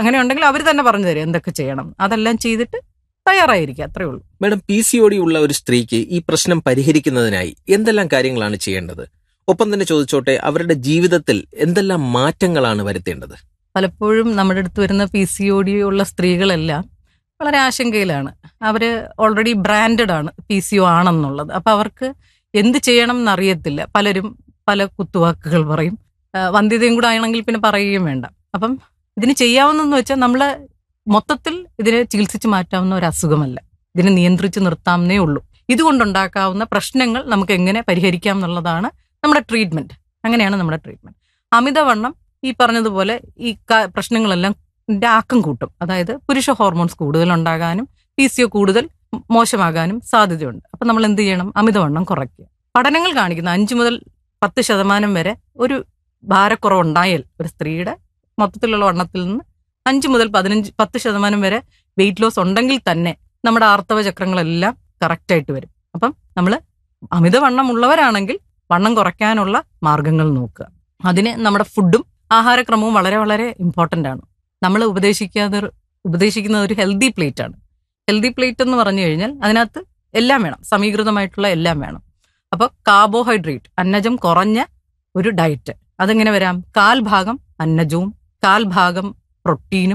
അങ്ങനെ ഉണ്ടെങ്കിൽ അവർ തന്നെ പറഞ്ഞു തരും എന്തൊക്കെ ചെയ്യണം അതെല്ലാം ചെയ്തിട്ട് തയ്യാറായിരിക്കുക അത്രേ ഉള്ളൂ madam P C O D ഉള്ള ഒരു സ്ത്രീക്ക് ഈ പ്രശ്നം പരിഹരിക്കുന്നതിനായി എന്തെല്ലാം കാര്യങ്ങളാണ് ചെയ്യേണ്ടത് ഒപ്പം തന്നെ ചോദിച്ചോട്ടെ അവരുടെ ജീവിതത്തിൽ എന്തെല്ലാം മാറ്റങ്ങളാണ് വരുത്തേണ്ടത് പലപ്പോഴും നമ്മുടെ അടുത്ത് വരുന്ന പി സി ഒ ഡി ഉള്ള സ്ത്രീകളെല്ലാം വളരെ ആശങ്കയിലാണ് അവർ ഓൾറെഡി ബ്രാൻഡഡ് ആണ് പി സി ഒ ആണെന്നുള്ളത് അപ്പം അവർക്ക് എന്ത് ചെയ്യണം എന്നറിയത്തില്ല പലരും പല കുത്തുവാക്കുകൾ പറയും ആ, വന്ധ്യതയും കൂടെ ആണെങ്കിൽ പിന്നെ പറയുകയും വേണ്ട അപ്പം ഇതിന് ചെയ്യാവുന്നതെന്ന് വെച്ചാൽ നമ്മൾ മൊത്തത്തിൽ ഇതിനെ ചികിത്സിച്ച് മാറ്റാവുന്ന ഒരു അസുഖമല്ല ഇതിനെ നിയന്ത്രിച്ച് നിർത്താവുന്നേ ഉള്ളൂ ഇതുകൊണ്ടുണ്ടാക്കാവുന്ന പ്രശ്നങ്ങൾ നമുക്ക് എങ്ങനെ പരിഹരിക്കാം എന്നുള്ളതാണ് നമ്മുടെ ട്രീറ്റ്മെന്റ് അങ്ങനെയാണ് നമ്മുടെ ട്രീറ്റ്മെന്റ് അമിതവണ്ണം ഈ പറഞ്ഞതുപോലെ ഈ ക- പ്രശ്നങ്ങളെല്ലാം ഇതിന്റെ ആക്കം കൂട്ടും അതായത് പുരുഷ ഹോർമോൺസ് കൂടുതൽ ഉണ്ടാകാനും പി സി ഒ കൂടുതൽ മോശമാകാനും സാധ്യതയുണ്ട് അപ്പം നമ്മൾ എന്ത് ചെയ്യണം അമിതവണ്ണം കുറയ്ക്കുക പഠനങ്ങൾ കാണിക്കുന്ന അഞ്ച് മുതൽ പത്ത് ശതമാനം വരെ ഒരു ഭാരക്കുറവുണ്ടായാൽ ഒരു സ്ത്രീയുടെ മൊത്തത്തിലുള്ള വണ്ണത്തിൽ നിന്ന് അഞ്ച് മുതൽ പതിനഞ്ച് പത്ത് ശതമാനം വരെ വെയിറ്റ് ലോസ് ഉണ്ടെങ്കിൽ തന്നെ നമ്മുടെ ആർത്തവ ചക്രങ്ങളെല്ലാം കറക്റ്റായിട്ട് വരും അപ്പം നമ്മൾ അമിതവണ്ണം ഉള്ളവരാണെങ്കിൽ വണ്ണം കുറയ്ക്കാനുള്ള മാർഗങ്ങൾ നോക്കുക അതിന് നമ്മുടെ ഫുഡും ആഹാരക്രമവും വളരെ വളരെ ഇമ്പോർട്ടൻ്റ് ആണ് നമ്മൾ ഉപദേശിക്കാതെ ഉപദേശിക്കുന്ന ഒരു ഹെൽത്തി പ്ലേറ്റ് ആണ് ഹെൽത്തി പ്ലേറ്റ് എന്ന് പറഞ്ഞു കഴിഞ്ഞാൽ അതിനകത്ത് എല്ലാം വേണം സമീകൃതമായിട്ടുള്ള എല്ലാം വേണം അപ്പോൾ കാർബോഹൈഡ്രേറ്റ് അന്നജം കുറഞ്ഞ ഒരു ഡയറ്റ് അതെങ്ങനെ വരാം കാൽ ഭാഗം അന്നജവും കാൽ ഭാഗം പ്രോട്ടീനും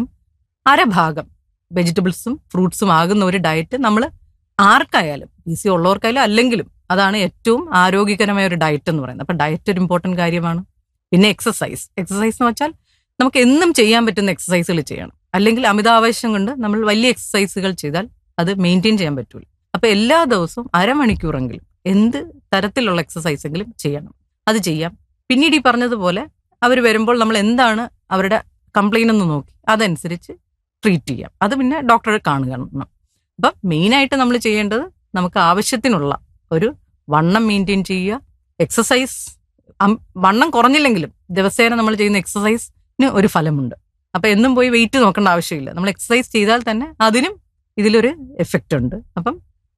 അരഭാഗം വെജിറ്റബിൾസും ഫ്രൂട്ട്സും ആകുന്ന ഒരു ഡയറ്റ് നമ്മൾ ആർക്കായാലും പി സി ഉള്ളവർക്കായാലും അല്ലെങ്കിലും അതാണ് ഏറ്റവും ആരോഗ്യകരമായ ഒരു ഡയറ്റ് എന്ന് പറയുന്നത് അപ്പം ഡയറ്റ് ഒരു ഇമ്പോർട്ടൻറ്റ് കാര്യമാണ് പിന്നെ എക്സസൈസ് എക്സസൈസ് എന്ന് വെച്ചാൽ നമുക്ക് എന്നും ചെയ്യാൻ പറ്റുന്ന എക്സസൈസുകൾ ചെയ്യണം അല്ലെങ്കിൽ അമിതാവേശം കൊണ്ട് നമ്മൾ വലിയ എക്സസൈസുകൾ ചെയ്താൽ അത് മെയിൻറ്റെയിൻ ചെയ്യാൻ പറ്റൂല അപ്പൊ എല്ലാ ദിവസവും അരമണിക്കൂറെങ്കിലും എന്ത് തരത്തിലുള്ള എക്സസൈസ് എങ്കിലും ചെയ്യണം അത് ചെയ്യാം പിന്നീട് ഈ പറഞ്ഞതുപോലെ അവർ വരുമ്പോൾ നമ്മൾ എന്താണ് അവരുടെ കംപ്ലൈന്റ് എന്ന് നോക്കി അതനുസരിച്ച് ട്രീറ്റ് ചെയ്യാം അത് പിന്നെ ഡോക്ടറെ കാണുക അപ്പം മെയിനായിട്ട് നമ്മൾ ചെയ്യേണ്ടത് നമുക്ക് ആവശ്യത്തിനുള്ള ഒരു വണ്ണം മെയിൻറ്റെയിൻ ചെയ്യുക എക്സസൈസ് അം- വണ്ണം കുറഞ്ഞില്ലെങ്കിലും ദിവസേന നമ്മൾ ചെയ്യുന്ന എക്സസൈസിന് ഒരു ഫലമുണ്ട് അപ്പൊ എന്നും പോയി വെയിറ്റ് നോക്കേണ്ട ആവശ്യമില്ല നമ്മൾ എക്സസൈസ് ചെയ്താൽ തന്നെ അതിനും ഇതിലൊരു എഫക്റ്റ് ഉണ്ട് അപ്പം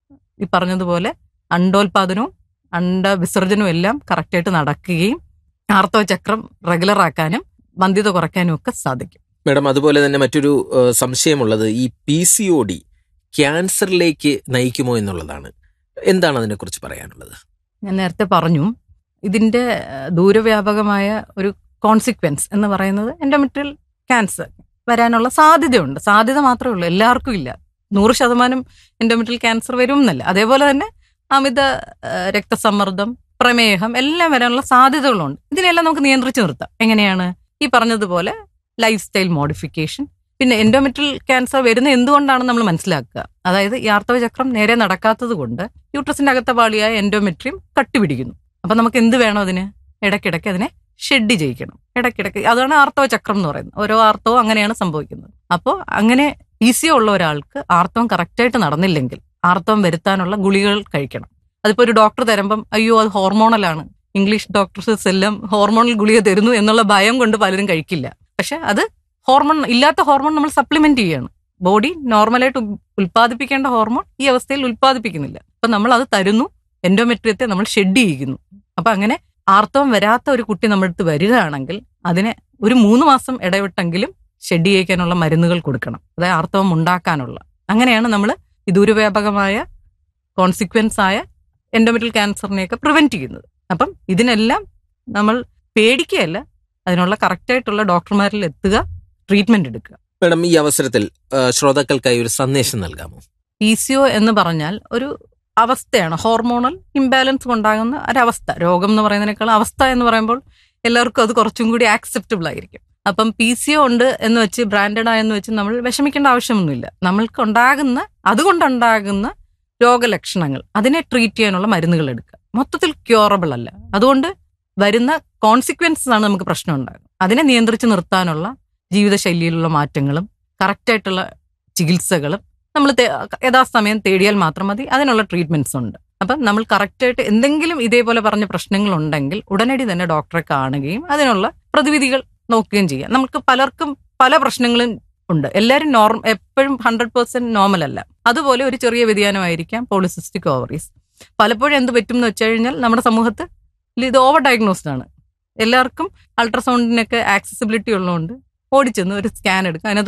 ഈ പറഞ്ഞതുപോലെ അണ്ടോൽപാദനവും അണ്ട വിസർജനവും എല്ലാം കറക്റ്റായിട്ട് നടക്കുകയും ആർത്തവ ചക്രം റെഗുലർ ആക്കാനും വന്ധ്യത കുറയ്ക്കാനും ഒക്കെ സാധിക്കും മാഡം അതുപോലെ തന്നെ മറ്റൊരു ഏഹ്, സംശയമുള്ളത് ഈ പി സി ഒ ഡി ക്യാൻസറിലേക്ക് നയിക്കുമോ എന്നുള്ളതാണ് എന്താണ് അതിനെക്കുറിച്ച് പറയാനുള്ളത് ഞാൻ നേരത്തെ പറഞ്ഞു ഇതിന്റെ ഏഹ്, ദൂരവ്യാപകമായ ഒരു കോൺസിക്വൻസ് എന്ന് പറയുന്നത് എൻഡോമെട്രിയൽ ക്യാൻസർ വരാനുള്ള സാധ്യതയുണ്ട് സാധ്യത മാത്രമേ ഉള്ളൂ എല്ലാവർക്കും ഇല്ല നൂറ് ശതമാനം എൻഡോമെട്രിയൽ ക്യാൻസർ വരും എന്നല്ല അതേപോലെ തന്നെ അമിത ഏഹ്, രക്തസമ്മർദ്ദം പ്രമേഹം എല്ലാം വരാനുള്ള സാധ്യതകളുണ്ട് ഇതിനെല്ലാം നമുക്ക് നിയന്ത്രിച്ച് നിർത്താം എങ്ങനെയാണ് ഈ പറഞ്ഞതുപോലെ ലൈഫ് സ്റ്റൈൽ മോഡിഫിക്കേഷൻ പിന്നെ എൻഡോമെട്രിയൽ ക്യാൻസർ വരുന്ന എന്തുകൊണ്ടാണെന്ന് നമ്മൾ മനസ്സിലാക്കുക അതായത് ഈ ആർത്തവ ചക്രം നേരെ നടക്കാത്തത് കൊണ്ട് യൂട്രസിന്റെ അകത്തെ പാളിയായ എൻഡോമെട്രിയം കട്ടിപിടിക്കുന്നു അപ്പൊ നമുക്ക് എന്ത് വേണം അതിന് ഇടയ്ക്കിടയ്ക്ക് അതിനെ ഷെഡ് ചെയ്യിക്കണം ഇടയ്ക്കിടയ്ക്ക് അതാണ് ആർത്തവ ചക്രം എന്ന് പറയുന്നത് ഓരോ ആർത്തവം അങ്ങനെയാണ് സംഭവിക്കുന്നത് അപ്പോൾ അങ്ങനെ പി സി ഉള്ള ഒരാൾക്ക് ആർത്തവം കറക്റ്റായിട്ട് നടന്നില്ലെങ്കിൽ ആർത്തവം വരുത്താനുള്ള ഗുളികകൾ കഴിക്കണം അതിപ്പോ ഒരു ഡോക്ടർ തരുമ്പം അയ്യോ അത് ഹോർമോണലാണ് ഇംഗ്ലീഷ് ഡോക്ടേഴ്സ് എല്ലാം ഹോർമോണൽ ഗുളിക തരുന്നു എന്നുള്ള ഭയം കൊണ്ട് പലരും കഴിക്കില്ല പക്ഷെ അത് ഹോർമോൺ ഇല്ലാത്ത ഹോർമോൺ നമ്മൾ സപ്ലിമെന്റ് ചെയ്യാണ് ബോഡി നോർമലായിട്ട് ഉ- ഉൽപ്പാദിപ്പിക്കേണ്ട ഹോർമോൺ ഈ അവസ്ഥയിൽ ഉൽപ്പാദിപ്പിക്കുന്നില്ല അപ്പൊ നമ്മൾ അത് തരുന്നു എൻഡോമെട്രിയത്തെ നമ്മൾ ഷെഡ് ചെയ്യിക്കുന്നു അപ്പൊ അങ്ങനെ ആർത്തവം വരാത്ത ഒരു കുട്ടി നമ്മുടെ അടുത്ത് വരികയാണെങ്കിൽ അതിനെ ഒരു മൂന്ന് മാസം ഇടവിട്ടെങ്കിലും ഷെഡ് ചെയ്യിക്കാനുള്ള മരുന്നുകൾ കൊടുക്കണം അതായത് ആർത്തവം ഉണ്ടാക്കാനുള്ള അങ്ങനെയാണ് നമ്മൾ ഈ ദൂരവ്യാപകമായ കോൺസിക്വൻസ് ആയ എൻഡോമെട്രിയൽ ക്യാൻസറിനെയൊക്കെ പ്രിവെന്റ് ചെയ്യുന്നത് അപ്പം ഇതിനെല്ലാം നമ്മൾ പേടിക്കുകയല്ല അതിനുള്ള കറക്റ്റായിട്ടുള്ള ഡോക്ടർമാരിൽ എത്തുക ട്രീറ്റ്മെന്റ് എടുക്കുക മാഡം ഈ അവസരത്തിൽ ഏഹ്, ശ്രോതാക്കൾക്കായി ഒരു സന്ദേശം നൽകാമോ പി സി ഒ എന്ന് പറഞ്ഞാൽ ഒരു അവസ്ഥയാണ് ഹോർമോണൽ ഇംബാലൻസ് കൊണ്ടാകുന്ന ഒരവസ്ഥ രോഗം എന്ന് പറയുന്നതിനേക്കാൾ അവസ്ഥ എന്ന് പറയുമ്പോൾ എല്ലാവർക്കും അത് കുറച്ചും കൂടി ആക്സെപ്റ്റബിൾ ആയിരിക്കും അപ്പം പി സി ഒ ഉണ്ട് എന്ന് വെച്ച് ബ്രാൻഡഡ് ആയെന്ന് വെച്ച് നമ്മൾ വിഷമിക്കേണ്ട ആവശ്യമൊന്നുമില്ല നമ്മൾക്ക് ഉണ്ടാകുന്ന അതുകൊണ്ടുണ്ടാകുന്ന രോഗലക്ഷണങ്ങൾ അതിനെ ട്രീറ്റ് ചെയ്യാനുള്ള മരുന്നുകൾ എടുക്കുക മൊത്തത്തിൽ ക്യൂറബിൾ അല്ല അതുകൊണ്ട് വരുന്ന കോൺസിക്വൻസസ് ആണ് നമുക്ക് പ്രശ്നം ഉണ്ടാകുന്നത് അതിനെ നിയന്ത്രിച്ച് നിർത്താനുള്ള ജീവിതശൈലിയിലുള്ള മാറ്റങ്ങളും കറക്റ്റായിട്ടുള്ള ചികിത്സകളും നമ്മൾ യഥാസമയം തേടിയാൽ മാത്രം മതി അതിനുള്ള ട്രീറ്റ്മെന്റ്സ് ഉണ്ട് അപ്പം നമ്മൾ കറക്റ്റായിട്ട് എന്തെങ്കിലും ഇതേപോലെ പറഞ്ഞ പ്രശ്നങ്ങൾ ഉണ്ടെങ്കിൽ ഉടനടി തന്നെ ഡോക്ടറെ കാണുകയും അതിനുള്ള പ്രതിവിധികൾ നോക്കുകയും ചെയ്യാം നമുക്ക് പലർക്കും പല പ്രശ്നങ്ങളും ഉണ്ട് എല്ലാവരും നോർമ എപ്പോഴും ഹൺഡ്രഡ് പെർസെന്റ് നോർമൽ അല്ല അതുപോലെ ഒരു ചെറിയ വ്യതിയാനമായിരിക്കാം പോളിസിസ്റ്റിക് ഓവറീസ് പലപ്പോഴും എന്ത് പറ്റും എന്ന് വെച്ച് കഴിഞ്ഞാൽ നമ്മുടെ സമൂഹത്തിൽ ഇത് ഓവർ ഡയഗ്നോസ്ഡ് ആണ് എല്ലാവർക്കും അൾട്രാസൗണ്ടിനൊക്കെ ആക്സസിബിലിറ്റി ഉള്ളതുകൊണ്ട് ഓടിച്ചെന്ന് ഒരു സ്കാൻ എടുക്കുക അതിനകത്ത്